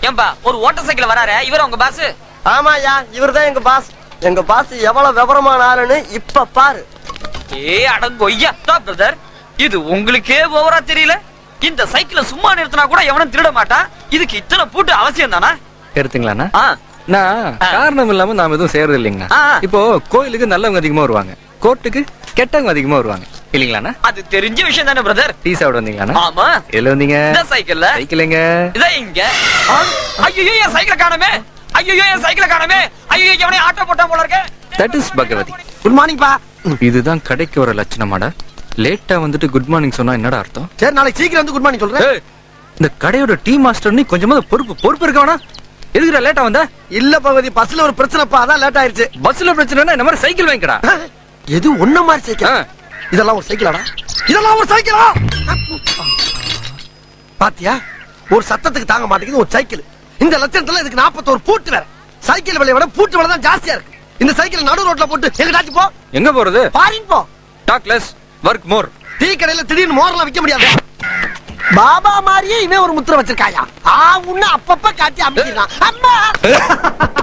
ஏன்பா ஒரு voter cycle வராரு இவர் உங்க பாஸ் ஆமாயா இவர்தான் எங்க பாஸ் எங்க பாஸ் எவ்வளவு விவரமான ஆளுன்னு இப்ப பாரு ஏ அடங்கொய்யா பிரதர் இது உங்களுக்கே ஓவரா தெரியல இந்த சைக்கிளை சும்மா நிறுத்தினா கூட எவனும் திருட மாட்டான் இதுக்கு இத்தனை பூட்டு அவசியம் தானா எடுத்துங்களாண்ணா ஆ, நான் காரணம் இல்லாம நாம எதுவும் செய்யறது இல்லைங்கண்ணா ஆ. இப்போ கோயிலுக்கு நல்லவங்க அதிகமா வருவாங்க கோர்ட்டுக்கு கெட்டவங்க அதிகமா வருவாங்க இல்லீங்களாண்ணா அது தெரிஞ்ச விஷயம் தானே பிரதர் டீ சாப்பிட வந்தீங்களாண்ணா ஆமா எதுல வந்தீங்க இந்த சைக்கிள்ல சைக்கிளுங்க இதான் இங்க ஐயோ என் சைக்கிளை காணமே ஐயோ என் சைக்கிளை காணமே ஐயோ எவனே ஆட்டோ போட்டா போல இருக்க that is Bhagavathi good morning பா இதுதான் கடைக்கு வர லட்சணமாடா லேட்டா வந்துட்டு குட் மார்னிங் சொன்னா என்னடா அர்த்தம் சரி நாளைக்கு சீக்கிரம் வந்து குட் மார்னிங் சொல்றேன் ஏய், இந்த கடையோட டீ மாஸ்டர் நீ கொஞ்சமா பொறுப்பு பொறுப்பு இருக்க வேணா எதுக்குடா லேட்டா வந்த இல்ல பகவதி பஸ்ல ஒரு பிரச்சனைப்பா அதான் லேட் ஆயிருச்சு பஸ்ல பிரச்சனைனா இந்த மாதிரி சைக்கிள் வாங்கிக்கடா ஆ, எது ஒண்ணு மாதிரி சைக்கிள் ஆ. இதெல்லாம் ஒரு சைக்கிளாடா இதெல்லாம் ஒரு சைக்கிளா பாத்தியா ஒரு சத்தத்துக்கு தாங்க மாட்டேங்குது ஒரு சைக்கிள் இந்த லட்சணத்துல இதுக்கு 41 பூட்டு வேற சைக்கிள் விலை விட பூட்டு விலை தான் ஜாஸ்தியா இருக்கு இந்த சைக்கிள் நடு ரோட்ல போட்டு எங்கடாச்சு போ எங்க போறது பாரின் போ talk less work more tea கடையில திடீர்னு மோரெல்லாம் விக்க முடியாது பாபா மாதிரியே இவன் ஒரு முத்திரை வச்சிருக்காயா ஆ உன்ன அப்பப்ப காட்டி அமைக்கிறான் அம்மா